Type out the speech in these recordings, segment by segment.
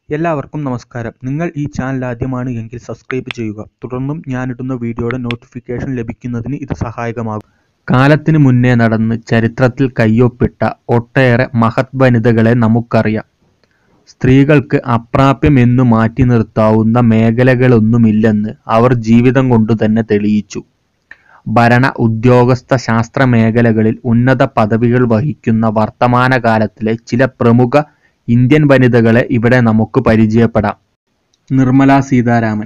എല്ലാവർക്കും നമസ്കാരം നിങ്ങൾ ഈ ചാനൽ ആദ്യമാണ് എങ്കിൽ സബ്സ്ക്രൈബ് ചെയ്യുക തുടർന്നും ഞാനിടുന്ന വീഡിയോയുടെ നോട്ടിഫിക്കേഷൻ ലഭിക്കുന്നതിന് ഇത് സഹായകമാകും കാലത്തിന് മുന്നേ നടന്ന് ചരിത്രത്തിൽ കയ്യൊപ്പിട്ട ഒട്ടേറെ മഹത് വനിതകളെ നമുക്കറിയാം സ്ത്രീകൾക്ക് അപ്രാപ്യമെന്നു മാറ്റി നിർത്താവുന്ന മേഖലകളൊന്നുമില്ലെന്ന് അവർ ജീവിതം കൊണ്ട് തന്നെ തെളിയിച്ചു ഭരണ ഉദ്യോഗസ്ഥ ശാസ്ത്ര മേഖലകളിൽ ഉന്നത പദവികൾ വഹിക്കുന്ന വർത്തമാനകാലത്തിലെ ചില പ്രമുഖ ഇന്ത്യൻ വനിതകളെ ഇവിടെ നമുക്ക് പരിചയപ്പെടാം നിർമ്മല സീതാരാമൻ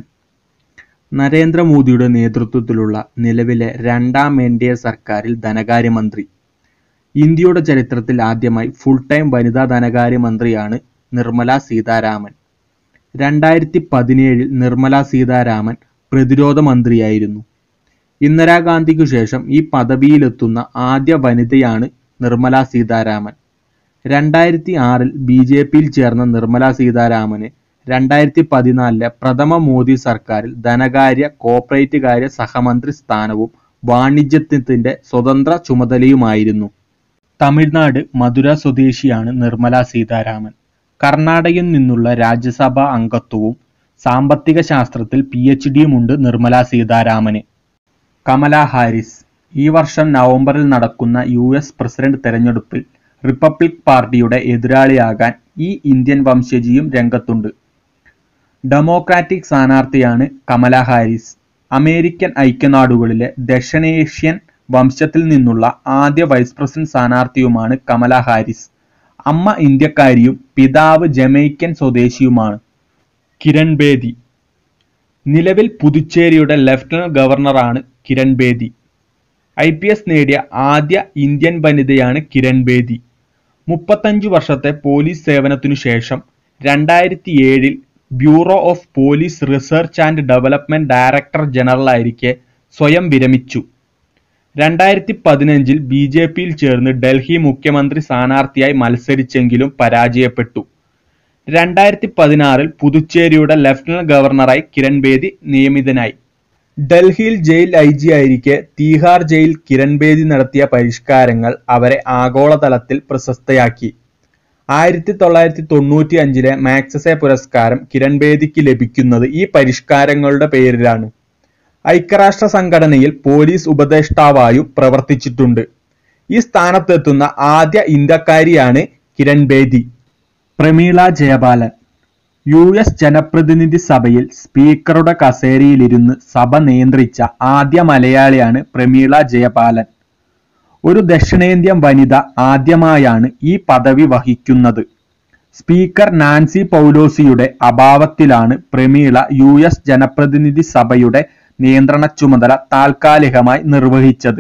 നരേന്ദ്രമോദിയുടെ നേതൃത്വത്തിലുള്ള നിലവിലെ രണ്ടാം എൻ ഡി എ സർക്കാരിൽ ധനകാര്യമന്ത്രി ഇന്ത്യയുടെ ചരിത്രത്തിൽ ആദ്യമായി ഫുൾ ടൈം വനിതാ ധനകാര്യമന്ത്രിയാണ് നിർമ്മല സീതാരാമൻ രണ്ടായിരത്തി പതിനേഴിൽ നിർമ്മല സീതാരാമൻ പ്രതിരോധ മന്ത്രിയായിരുന്നു ഇന്ദിരാഗാന്ധിക്കു ശേഷം ഈ പദവിയിലെത്തുന്ന ആദ്യ വനിതയാണ് നിർമ്മല സീതാരാമൻ രണ്ടായിരത്തി ആറിൽ ബി ജെ പിയിൽ ചേർന്ന നിർമ്മല സീതാരാമന് രണ്ടായിരത്തി പതിനാലിലെ പ്രഥമ മോദി സർക്കാരിൽ ധനകാര്യ കോർപ്പറേറ്റ് കാര്യ സഹമന്ത്രി സ്ഥാനവും വാണിജ്യത്തിന്റെ സ്വതന്ത്ര ചുമതലയുമായിരുന്നു തമിഴ്നാട് മധുര സ്വദേശിയാണ് നിർമ്മല സീതാരാമൻ കർണാടകയിൽ നിന്നുള്ള രാജ്യസഭാ അംഗത്വവും സാമ്പത്തിക ശാസ്ത്രത്തിൽ പി എച്ച് ഡിയുമുണ്ട് നിർമ്മല സീതാരാമന് കമല ഹാരിസ് ഈ വർഷം നവംബറിൽ നടക്കുന്ന യു എസ് പ്രസിഡന്റ് തെരഞ്ഞെടുപ്പിൽ റിപ്പബ്ലിക് പാർട്ടിയുടെ എതിരാളിയാകാൻ ഈ ഇന്ത്യൻ വംശജിയും രംഗത്തുണ്ട് ഡെമോക്രാറ്റിക് സ്ഥാനാർത്ഥിയാണ് കമല ഹാരിസ് അമേരിക്കൻ ഐക്യനാടുകളിലെ ദക്ഷിണേഷ്യൻ വംശത്തിൽ നിന്നുള്ള ആദ്യ വൈസ് പ്രസിഡന്റ് സ്ഥാനാർത്ഥിയുമാണ് കമല ഹാരിസ് അമ്മ ഇന്ത്യക്കാരിയും പിതാവ് ജമൈക്കൻ സ്വദേശിയുമാണ് കിരൺ ബേദി നിലവിൽ പുതുച്ചേരിയുടെ ലഫ്റ്റനന്റ് ഗവർണറാണ് Kiran Bedi I P S നേടിയ ആദ്യ ഇന്ത്യൻ വനിതയാണ് കിരൺ ബേദി മുപ്പത്തഞ്ചു വർഷത്തെ പോലീസ് സേവനത്തിനു ശേഷം രണ്ടായിരത്തി ഏഴിൽ bureau of police research and development director ജനറലായിരിക്കെ സ്വയം വിരമിച്ചു രണ്ടായിരത്തി പതിനഞ്ചിൽ ബി ജെ പിയിൽ ചേർന്ന് ഡൽഹി മുഖ്യമന്ത്രി സ്ഥാനാർത്ഥിയായി മത്സരിച്ചെങ്കിലും പരാജയപ്പെട്ടു രണ്ടായിരത്തി പതിനാറിൽ പുതുച്ചേരിയുടെ ലഫ്റ്റനന്റ് ഗവർണറായി കിരൺ ബേദി നിയമിതനായി ഡൽഹിയിൽ ജയിൽ ഐ ജി ആയിരിക്കെ തീഹാർ ജയിൽ കിരൺ ബേദി നടത്തിയ പരിഷ്കാരങ്ങൾ അവരെ ആഗോളതലത്തിൽ പ്രശസ്തയാക്കി ആയിരത്തി തൊള്ളായിരത്തി തൊണ്ണൂറ്റി അഞ്ചിലെ മാക്സസെ പുരസ്കാരം കിരൺ ബേദിക്ക് ലഭിക്കുന്നത് ഈ പരിഷ്കാരങ്ങളുടെ പേരിലാണ് ഐക്യരാഷ്ട്ര സംഘടനയിൽ പോലീസ് ഉപദേഷ്ടാവായും പ്രവർത്തിച്ചിട്ടുണ്ട് ഈ സ്ഥാനത്തെത്തുന്ന ആദ്യ ഇന്ത്യക്കാരിയാണ് കിരൺ ബേദി പ്രമീള ജയപാലൻ യു എസ് ജനപ്രതിനിധി സഭയിൽ സ്പീക്കറുടെ കസേരയിലിരുന്ന് സഭ നിയന്ത്രിച്ച ആദ്യ മലയാളിയാണ് പ്രമീള ജയപാലൻ ഒരു ദക്ഷിണേന്ത്യൻ വനിത ആദ്യമായാണ് ഈ പദവി വഹിക്കുന്നത് സ്പീക്കർ നാൻസി പൗലോസിയുടെ അഭാവത്തിലാണ് പ്രമീള യു എസ് ജനപ്രതിനിധി സഭയുടെ നിയന്ത്രണ ചുമതല താൽക്കാലികമായി നിർവഹിച്ചത്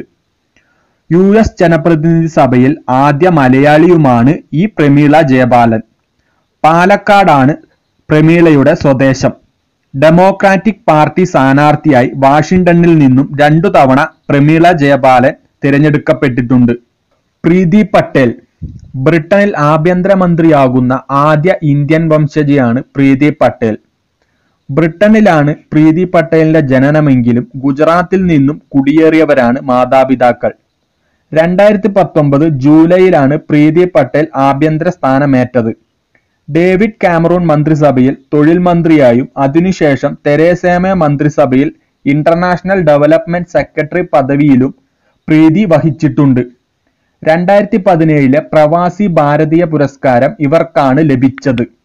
യു എസ് ജനപ്രതിനിധി സഭയിൽ ആദ്യ മലയാളിയുമാണ് ഈ പ്രമീള ജയപാലൻ പാലക്കാടാണ് പ്രമീളയുടെ സ്വദേശം ഡെമോക്രാറ്റിക് പാർട്ടി സ്ഥാനാർത്ഥിയായി വാഷിംഗ്ടണിൽ നിന്നും രണ്ടു തവണ പ്രമീള ജയപാലൻ തിരഞ്ഞെടുക്കപ്പെട്ടിട്ടുണ്ട് പ്രീതി പട്ടേൽ ബ്രിട്ടനിൽ ആഭ്യന്തരമന്ത്രിയാകുന്ന ആദ്യ ഇന്ത്യൻ വംശജയാണ് പ്രീതി പട്ടേൽ ബ്രിട്ടനിലാണ് പ്രീതി പട്ടേലിന്റെ ജനനമെങ്കിലും ഗുജറാത്തിൽ നിന്നും കുടിയേറിയവരാണ് മാതാപിതാക്കൾ രണ്ടായിരത്തി പത്തൊമ്പത് ജൂലൈയിലാണ് പ്രീതി പട്ടേൽ ആഭ്യന്തര സ്ഥാനമേറ്റത് ഡേവിഡ് കാമറൂൺ മന്ത്രിസഭയിൽ തൊഴിൽ മന്ത്രിയായും അതിനുശേഷം തെരേസേമ മന്ത്രിസഭയിൽ ഇന്റർനാഷണൽ ഡെവലപ്മെന്റ് സെക്രട്ടറി പദവിയിലും പ്രീതി വഹിച്ചിട്ടുണ്ട് രണ്ടായിരത്തി പതിനേഴിലെ പ്രവാസി ഭാരതീയ പുരസ്കാരം ഇവർക്കാണ് ലഭിച്ചത്